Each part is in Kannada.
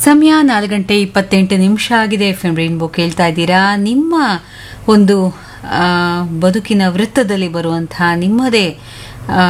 ಸಮಯ ನಾಲ್ಕು ಗಂಟೆ ಇಪ್ಪತ್ತೆಂಟು ನಿಮಿಷ ಆಗಿದೆ ಎಫ್ ಎಂ ರೈನ್ಬೋ ಕೇಳ್ತಾ ಇದ್ದೀರಾ ನಿಮ್ಮ ಒಂದು ಆ, ಬದುಕಿನ ವೃತ್ತದಲ್ಲಿ ಬರುವಂತಹ ನಿಮ್ಮದೇ ಆ,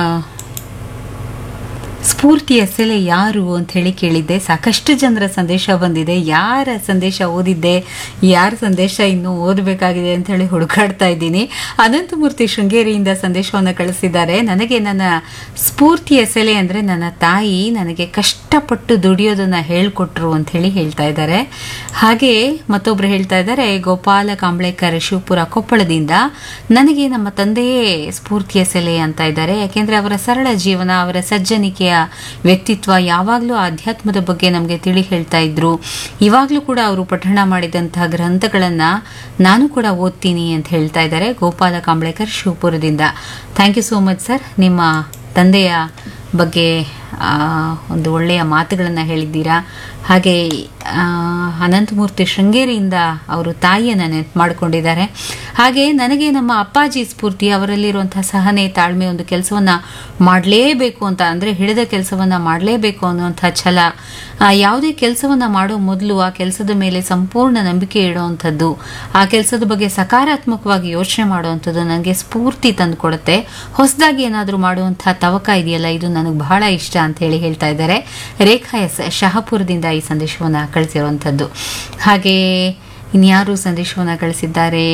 ಸ್ಫೂರ್ತಿಯ ಸೆಲೆ ಯಾರು ಅಂತ ಹೇಳಿ ಕೇಳಿದ್ದೆ ಸಾಕಷ್ಟು ಜನರ ಸಂದೇಶ ಬಂದಿದೆ ಯಾರ ಸಂದೇಶ ಓದಿದ್ದೆ ಯಾರ ಸಂದೇಶ ಇನ್ನೂ ಓದಬೇಕಾಗಿದೆ ಅಂತ ಹೇಳಿ ಹುಡುಕಾಡ್ತಾ ಇದ್ದೀನಿ ಅನಂತಮೂರ್ತಿ ಶೃಂಗೇರಿಯಿಂದ ಸಂದೇಶವನ್ನು ಕಳಿಸಿದ್ದಾರೆ ನನಗೆ ನನ್ನ ಸ್ಫೂರ್ತಿಯ ಸೆಲೆ ಅಂದರೆ ನನ್ನ ತಾಯಿ ನನಗೆ ಕಷ್ಟಪಟ್ಟು ದುಡಿಯೋದನ್ನ ಹೇಳ್ಕೊಟ್ರು ಅಂತ ಹೇಳಿ ಹೇಳ್ತಾ ಇದ್ದಾರೆ ಹಾಗೆ ಮತ್ತೊಬ್ರು ಹೇಳ್ತಾ ಇದ್ದಾರೆ ಗೋಪಾಲ ಕಾಂಬ್ಳೇಕರ್ ಶಿವಪುರ ಕೊಪ್ಪಳದಿಂದ ನನಗೆ ನಮ್ಮ ತಂದೆಯೇ ಸ್ಫೂರ್ತಿಯ ಸೆಲೆ ಅಂತ ಇದ್ದಾರೆ ಯಾಕೆಂದ್ರೆ ಅವರ ಸರಳ ಜೀವನ ಅವರ ಸಜ್ಜನಿಕೆಯ ವ್ಯಕ್ತಿತ್ವ ಯಾವಾಗಲೂ ಆಧ್ಯಾತ್ಮದ ಬಗ್ಗೆ ನಮಗೆ ತಿಳಿ ಹೇಳ್ತಾ ಇದ್ರು ಇವಾಗಲೂ ಕೂಡ ಅವರು ಪಠಣ ಮಾಡಿದಂತಹ ಗ್ರಂಥಗಳನ್ನ ನಾನು ಕೂಡ ಓದ್ತೀನಿ ಅಂತ ಹೇಳ್ತಾ ಇದ್ದಾರೆ ಗೋಪಾಲ ಕಾಂಬ್ಳೇಕರ್ ಶಿವಪುರದಿಂದ thank you so much sir ನಿಮ್ಮ ತಂದೆಯ ಬಗ್ಗೆ ಆ, ಒಂದು ಒಳ್ಳೆಯ ಮಾತುಗಳನ್ನು ಹೇಳಿದ್ದೀರಾ ಹಾಗೆ ಆ, ಅನಂತಮೂರ್ತಿ ಶೃಂಗೇರಿಯಿಂದ ಅವರು ತಾಯಿಯನ್ನು ನೆನಪು ಮಾಡಿಕೊಂಡಿದ್ದಾರೆ ಹಾಗೆ ನನಗೆ ನಮ್ಮ ಅಪ್ಪಾಜಿ ಸ್ಫೂರ್ತಿ ಅವರಲ್ಲಿರುವಂತಹ ಸಹನೆ ತಾಳ್ಮೆ ಒಂದು ಕೆಲಸವನ್ನು ಮಾಡಲೇಬೇಕು ಅಂತ ಅಂದರೆ ಹಿಡಿದ ಕೆಲಸವನ್ನು ಮಾಡಲೇಬೇಕು ಅನ್ನುವಂಥ ಛಲ ಆ, ಯಾವುದೇ ಕೆಲಸವನ್ನು ಮಾಡೋ ಮೊದಲು ಆ ಕೆಲಸದ ಮೇಲೆ ಸಂಪೂರ್ಣ ನಂಬಿಕೆ ಇಡುವಂಥದ್ದು ಆ ಕೆಲಸದ ಬಗ್ಗೆ ಸಕಾರಾತ್ಮಕವಾಗಿ ಯೋಚನೆ ಮಾಡುವಂಥದ್ದು ನನಗೆ ಸ್ಫೂರ್ತಿ ತಂದು ಕೊಡುತ್ತೆ ಹೊಸದಾಗಿ ಏನಾದರೂ ಮಾಡುವಂಥ ತವಕ ಇದೆಯಲ್ಲ ಇದು ನನಗೆ ಬಹಳ ಇಷ್ಟ ಅಂತ ಹೇಳಿ ಹೇಳ್ತಾ ಇದ್ದಾರೆ ರೇಖಾ ಎಸ್ ಶಹಾಪುರದಿಂದ ಈ ಸಂದೇಶವನ್ನು ಕಳಿಸಿರುವಂಥದ್ದು ಹಾಗೆ ಇನ್ಯಾರು ಸಂದೇಶವನ್ನು ಕಳಿಸಿದ್ದಾರೆ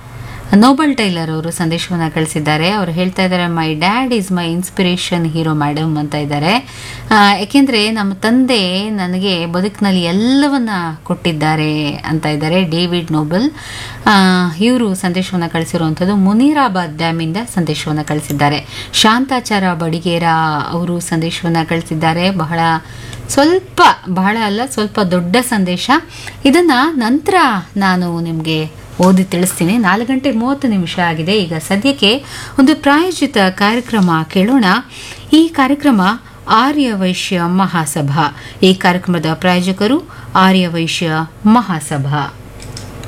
ನೋಬಲ್ ಟೈಲರ್ ಅವರು ಸಂದೇಶವನ್ನು ಕಳಿಸಿದ್ದಾರೆ ಅವರು ಹೇಳ್ತಾ ಇದ್ದಾರೆ my dad is my inspiration hero madam ಅಂತ ಇದ್ದಾರೆ ಆ, ಯಾಕೆಂದ್ರೆ ನಮ್ಮ ತಂದೆ ನನಗೆ ಬದುಕಿನಲ್ಲಿ ಎಲ್ಲವನ್ನ ಕೊಟ್ಟಿದ್ದಾರೆ ಅಂತ ಇದ್ದಾರೆ ಡೇವಿಡ್ ನೋಬಲ್ ಇವರು ಸಂದೇಶವನ್ನು ಕಳಿಸಿರುವಂಥದ್ದು ಮುನೀರಾಬಾದ್ ಡ್ಯಾಮಿಂದ ಸಂದೇಶವನ್ನು ಕಳಿಸಿದ್ದಾರೆ ಶಾಂತಾಚಾರ ಬಡಿಗೇರ ಅವರು ಸಂದೇಶವನ್ನು ಕಳಿಸಿದ್ದಾರೆ ಬಹಳ ಸ್ವಲ್ಪ ಬಹಳ ಅಲ್ಲ ಸ್ವಲ್ಪ ದೊಡ್ಡ ಸಂದೇಶ ಇದನ್ನ ನಂತರ ನಾನು ನಿಮಗೆ ಓದಿ ತಿಳಿಸ್ತೀನಿ ನಾಲ್ಕು ಗಂಟೆ ಮೂವತ್ತು ನಿಮಿಷ ಆಗಿದೆ ಈಗ ಸದ್ಯಕ್ಕೆ ಒಂದು ಪ್ರಾಯೋಜಿತ ಕಾರ್ಯಕ್ರಮ ಕೇಳೋಣ ಈ ಕಾರ್ಯಕ್ರಮ ಆರ್ಯ ವೈಶ್ಯ ಮಹಾಸಭಾ ಈ ಕಾರ್ಯಕ್ರಮದ ಪ್ರಾಯೋಜಕರು ಆರ್ಯ ವೈಶ್ಯ ಮಹಾಸಭಾ